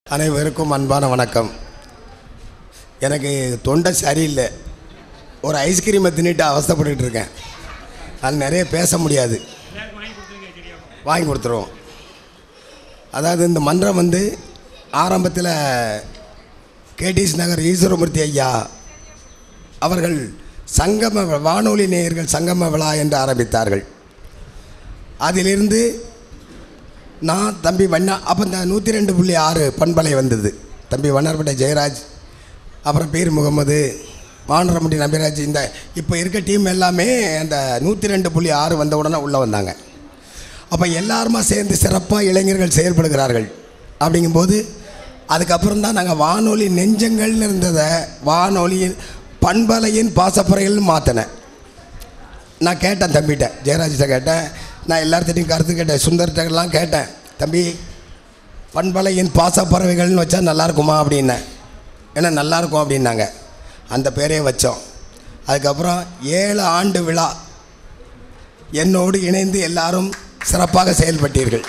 அனைவருக்கும் அன்பான வணக்கம் எனக்கு தொண்டை சரியில்லை ஒரு ஐஸ்கிரீமை தின்னுட்டு அவஸ்தைப்பட்டுட்டு இருக்கேன் அது நிறைய பேச முடியாது வாங்கி கொடுத்துருவோம் அதாவது இந்த மன்றம் வந்து ஆரம்பத்தில் கேடிஸ் நகர் ஈஸ்வரமூர்த்தி ஐயா அவர்கள் சங்கம வி- வானொலி நேயர்கள் சங்கம விழா என்று ஆரம்பித்தார்கள் அதிலிருந்து நான் தம்பி வண்ணா அப்போ இந்த நூற்றி ரெண்டு புள்ளி ஆறு பண்பலை வந்தது தம்பி வண்ணார்பேட்டை ஜெயராஜ் அப்புறம் பீர் முகமது வானரமுடி நம்பிராஜ் இந்த இப்போ இருக்க டீம் எல்லாமே அந்த நூற்றி ரெண்டு புள்ளி ஆறு வந்த உடனே உள்ளே வந்தாங்க அப்போ எல்லாருமா சேர்ந்து சிறப்பாக இளைஞர்கள் செயல்படுகிறார்கள் அப்படிங்கும்போது அதுக்கப்புறம் தான் நாங்கள் வானொலி நெஞ்சங்கள்னு இருந்ததை வானொலியின் பண்பலையின் பாசப்பறைகள்னு மாற்றினேன் நான் கேட்டேன் தம்பிகிட்ட ஜெயராஜிட்ட கேட்டேன் நான் எல்லார்த்திட்டையும் கருத்து கேட்டேன் சுந்தர்கிட்டலாம் கேட்டேன் தம்பி பண்பலையின் பாசப்பறவைகள்னு வச்சா நல்லா இருக்குமா அப்படின்னேன் ஏன்னா நல்லா இருக்கும் அப்படின்னாங்க அந்த பேரே வச்சோம் அதுக்கப்புறம் ஏழு ஆண்டு விழா என்னோடு இணைந்து எல்லாரும் சிறப்பாக செயல்பட்டீர்கள்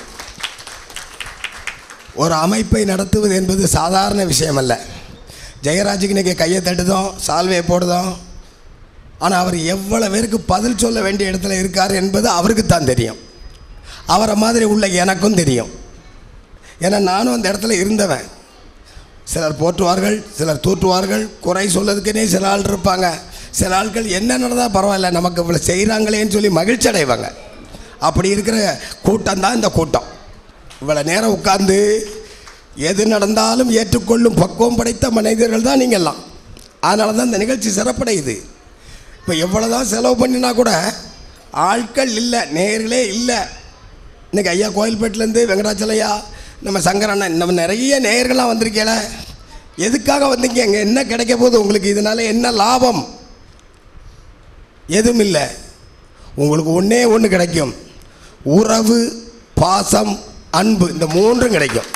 ஒரு அமைப்பை நடத்துவது என்பது சாதாரண விஷயம் அல்ல ஜெயராஜுக்கு இன்றைக்கி கையை தட்டுதோம் சால்வையை போடுதோம் ஆனால் அவர் எவ்வளோ பேருக்கு பதில் சொல்ல வேண்டிய இடத்துல இருக்கார் என்பது அவருக்கு தான் தெரியும் அவரை மாதிரி உள்ள எனக்கும் தெரியும் ஏன்னா நானும் அந்த இடத்துல இருந்தவன் சிலர் போற்றுவார்கள் சிலர் தூற்றுவார்கள் குறை சொல்லதுக்குன்னே சில ஆள் இருப்பாங்க சில ஆட்கள் என்ன நடந்தால் பரவாயில்ல நமக்கு இவ்வளோ செய்கிறாங்களேன்னு சொல்லி மகிழ்ச்சி அடைவாங்க அப்படி இருக்கிற கூட்டம் தான் இந்த கூட்டம் இவ்வளோ நேரம் உட்கார்ந்து எது நடந்தாலும் ஏற்றுக்கொள்ளும் பக்குவம் படைத்த மனிதர்கள் தான் நீங்கள்லாம் அதனால தான் இந்த நிகழ்ச்சி சிறப்படையுது இப்போ எவ்வளோ தான் செலவு பண்ணினா கூட ஆட்கள் இல்லை நேர்களே இல்லை இன்றைக்கி ஐயா கோயில்பேட்டிலேருந்து வெங்கடாச்சலையா நம்ம சங்கர் அண்ணன் நம்ம நிறைய நேயர்கள்லாம் வந்திருக்கேல எதுக்காக வந்தீங்க அங்கே என்ன கிடைக்க போகுது உங்களுக்கு இதனால என்ன லாபம் எதுவும் இல்லை உங்களுக்கு ஒன்றே ஒன்று கிடைக்கும் உறவு பாசம் அன்பு இந்த மூன்றும் கிடைக்கும்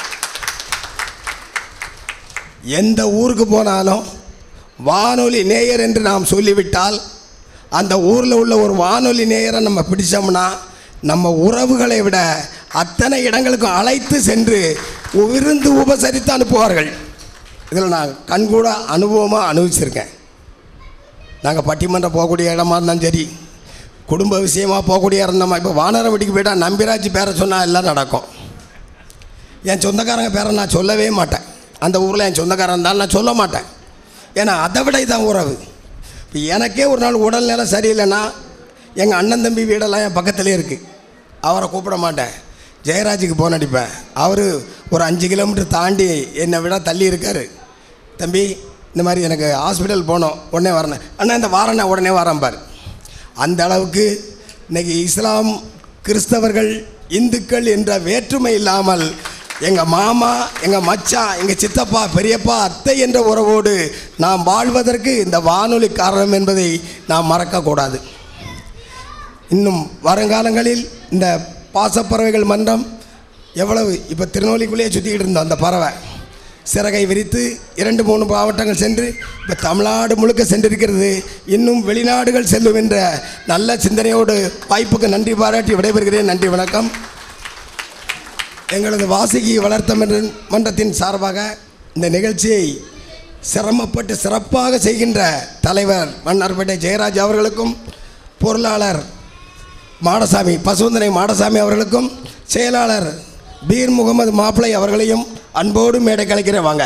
எந்த ஊருக்கு போனாலும் வானொலி நேயர் என்று நாம் சொல்லிவிட்டால் அந்த ஊரில் உள்ள ஒரு வானொலி நேயரை நம்ம பிடிச்சோம்னா நம்ம உறவுகளை விட அத்தனை இடங்களுக்கும் அழைத்து சென்று விருந்து உபசரித்து அனுப்புவார்கள் இதில் நான் கண்கூட அனுபவமாக அனுபவிச்சிருக்கேன் நாங்கள் பட்டிமன்றம் போகக்கூடிய இடமா இருந்தாலும் சரி குடும்ப விஷயமாக போகக்கூடிய இருந்தோமா இப்போ வானரம் வீட்டுக்கு போயிட்டால் நம்பிராஜ் பேரை சொன்னால் எல்லாம் நடக்கும் என் சொந்தக்காரங்க பேரை நான் சொல்லவே மாட்டேன் அந்த ஊரில் என் சொந்தக்காரன் இருந்தாலும் நான் சொல்ல மாட்டேன் ஏன்னா அதை விட இதான் உறவு இப்போ எனக்கே ஒரு நாள் உடல்நிலை சரியில்லைன்னா எங்கள் அண்ணன் தம்பி வீடெல்லாம் என் பக்கத்துலேயே இருக்குது அவரை கூப்பிட மாட்டேன் ஜெயராஜுக்கு போன் அடிப்பேன் அவர் ஒரு அஞ்சு கிலோமீட்டர் தாண்டி என்னை விட தள்ளி இருக்கார் தம்பி இந்த மாதிரி எனக்கு ஹாஸ்பிட்டல் போகணும் உடனே வரணும் அண்ணா இந்த வாரண்ணா உடனே வரேன் பாரு அந்த அளவுக்கு இன்னைக்கு இஸ்லாம் கிறிஸ்தவர்கள் இந்துக்கள் என்ற வேற்றுமை இல்லாமல் எங்கள் மாமா எங்கள் மச்சான் எங்கள் சித்தப்பா பெரியப்பா அத்தை என்ற உறவோடு நாம் வாழ்வதற்கு இந்த வானொலி காரணம் என்பதை நாம் மறக்கக்கூடாது இன்னும் வருங்காலங்களில் இந்த பாசப்பறவைகள் மன்றம் எவ்வளவு இப்போ திருநெல்வேலிக்குள்ளேயே சுற்றிக்கிட்டு இருந்தோம் அந்த பறவை சிறகை விரித்து இரண்டு மூணு மாவட்டங்கள் சென்று இப்போ தமிழ்நாடு முழுக்க சென்றிருக்கிறது இன்னும் வெளிநாடுகள் செல்லும் என்ற நல்ல சிந்தனையோடு வாய்ப்புக்கு நன்றி பாராட்டி விடைபெறுகிறேன் நன்றி வணக்கம் எங்களது வாசுகி வளர்த்த மன்ற- மன்றத்தின் சார்பாக இந்த நிகழ்ச்சியை சிரமப்பட்டு சிறப்பாக செய்கின்ற தலைவர் மன்னார்பேட்டை ஜெயராஜ் அவர்களுக்கும் பொருளாளர் மாடசாமி பசுவந்தனை மாடசாமி அவர்களுக்கும் செயலாளர் பீர் முகமது மாப்பிளை அவர்களையும் அன்போடு மேடை கலைக்கிறேன் வாங்க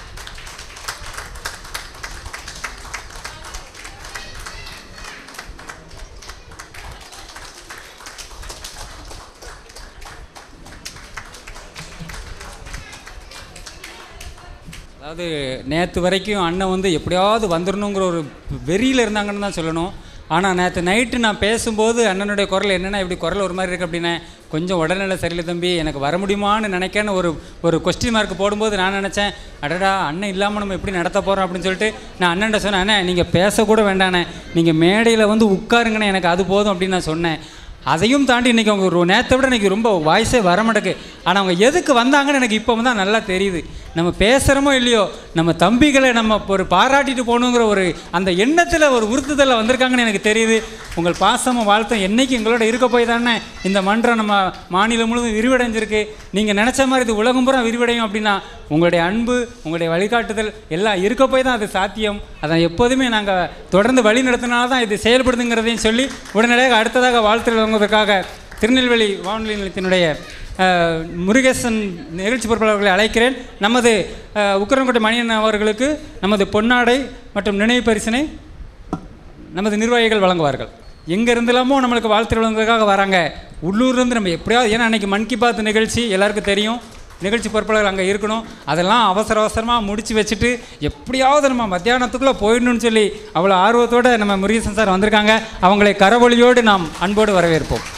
அதாவது நேற்று வரைக்கும் அண்ணன் வந்து எப்படியாவது வந்துடணுங்கிற ஒரு வெறியில் இருந்தாங்கன்னு தான் சொல்லணும் ஆனால் நேற்று நைட்டு நான் பேசும்போது அண்ணனுடைய குரல் என்னென்னா இப்படி குரல் ஒரு மாதிரி இருக்குது அப்படின்னே கொஞ்சம் உடல்நிலை சரியில்லை தம்பி எனக்கு வர முடியுமான்னு நினைக்கன்னு ஒரு ஒரு கொஸ்டின் மார்க் போடும்போது நான் நினச்சேன் அடடா அண்ணன் இல்லாமல் நம்ம எப்படி நடத்த போகிறோம் அப்படின்னு சொல்லிட்டு நான் அண்ணன்ட்ட சொன்னேன் அண்ணே நீங்கள் பேசக்கூட வேண்டாண்ணே நீங்கள் மேடையில் வந்து உட்காருங்கண்ணே எனக்கு அது போதும் அப்படின்னு நான் சொன்னேன் அதையும் தாண்டி இன்றைக்கி அவங்க ஒரு நேரத்தை விட இன்றைக்கி ரொம்ப வாய்ஸே வர மாட்டேக்கு ஆனால் அவங்க எதுக்கு வந்தாங்கன்னு எனக்கு இப்போ தான் நல்லா தெரியுது நம்ம பேசுகிறோமோ இல்லையோ நம்ம தம்பிகளை நம்ம ஒரு பாராட்டிட்டு போகணுங்கிற ஒரு அந்த எண்ணத்தில் ஒரு உறுத்துதலில் வந்திருக்காங்கன்னு எனக்கு தெரியுது உங்கள் பாசமும் வாழ்த்தும் என்னைக்கு எங்களோட இருக்க போய் தானே இந்த மன்றம் நம்ம மாநிலம் முழுவதும் விரிவடைஞ்சிருக்கு நீங்கள் நினச்ச மாதிரி இது உலகம் பூரா விரிவடையும் அப்படின்னா உங்களுடைய அன்பு உங்களுடைய வழிகாட்டுதல் எல்லாம் இருக்க போய் தான் அது சாத்தியம் அதை எப்போதுமே நாங்கள் தொடர்ந்து வழி நடத்தினால தான் இது செயல்படுதுங்கிறதையும் சொல்லி உடனடியாக அடுத்ததாக வாழ்த்து வழங்குவதற்காக திருநெல்வேலி வானொலி நிலையத்தினுடைய அஹ், முருகேசன் நிகழ்ச்சி பொறுப்பாளர்களை அழைக்கிறேன் நமது அஹ், உக்கரன்கோட்டை மணியன் அவர்களுக்கு நமது பொன்னாடை மற்றும் நினைவு பரிசினை நமது நிர்வாகிகள் வழங்குவார்கள் எங்கே இருந்தெல்லாமோ நம்மளுக்கு வாழ்த்து வழங்குவதற்காக வராங்க உள்ளூர்லேருந்து நம்ம எப்படியாவது ஏன்னா அன்றைக்கி மன் கி பாத் நிகழ்ச்சி எல்லாருக்கும் தெரியும் நிகழ்ச்சி பொறுப்பாளர் அங்கே இருக்கணும் அதெல்லாம் அவசர அவசரமாக முடித்து வச்சுட்டு எப்படியாவது நம்ம மத்தியானத்துக்குள்ளே போயிடணும்னு சொல்லி அவ்வளோ ஆர்வத்தோடு நம்ம முருகேசன் சார் வந்திருக்காங்க அவங்களை கரவொலியோடு நாம் அன்போடு வரவேற்போம்